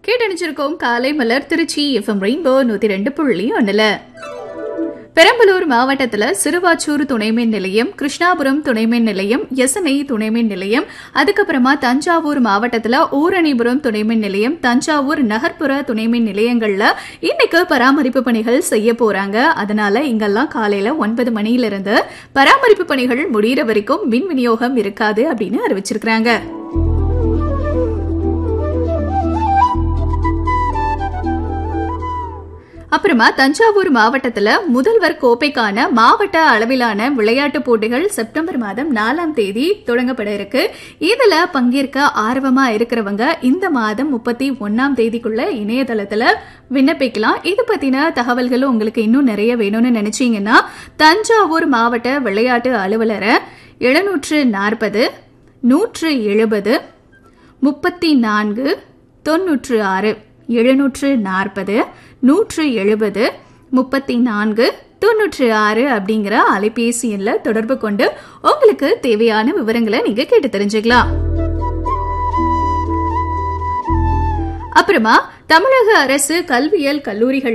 கேட்டணிச்சிருக்கோம் காலை மலர் Trichy FM rainbow நூத்தி ரெண்டு புள்ளி ஒண்ணுல பெரம்பலூர் மாவட்டத்துல சிறுவாச்சூர் துணைமின் நிலையம் கிருஷ்ணாபுரம் துணைமின் நிலையம் எசனை துணைமின் நிலையம் அதுக்கப்புறமா தஞ்சாவூர் மாவட்டத்துல ஊரணிபுரம் துணைமின் நிலையம் தஞ்சாவூர் நகர்ப்புற துணைமின் நிலையங்கள்ல இன்னைக்கு பராமரிப்பு பணிகள் செய்ய போறாங்க அதனால இங்கெல்லாம் காலையில ஒன்பது மணியில இருந்து பராமரிப்பு பணிகள் முடியிற வரைக்கும் மின் விநியோகம் இருக்காது அப்படின்னு அறிவிச்சிருக்காங்க அப்புறமா தஞ்சாவூர் மாவட்டத்துல முதல்வர் கோப்பைக்கான மாவட்ட அளவிலான விளையாட்டுப் போட்டிகள் செப்டம்பர் மாதம் நாலாம் தேதி தொடங்கப்பட இருக்கு இதுல பங்கேற்க ஆர்வமா இருக்கிறவங்க இந்த மாதம் முப்பத்தி ஒன்னாம் தேதிக்குள்ள இணையதளத்துல விண்ணப்பிக்கலாம் இது பத்தின தகவல்களும் உங்களுக்கு இன்னும் நிறைய வேணும்னு நினைச்சீங்கன்னா தஞ்சாவூர் மாவட்ட விளையாட்டு அலுவலரை எழுநூற்று நாற்பது நூற்று எழுபது முப்பத்தி நான்கு தொன்னூற்று ஆறு எழுநூற்று நாற்பது நூற்று எழுபது முப்பத்தி நான்கு தொன்னூற்று ஆறு அப்படிங்கிற அலைபேசி எண்ணில் தொடர்பு கொண்டு உங்களுக்கு தேவையான விவரங்களை நீங்க கேட்டு தெரிஞ்சுக்கலாம் அப்புறமா தமிழக அரசு கல்வியியல் கல்லூரிகள்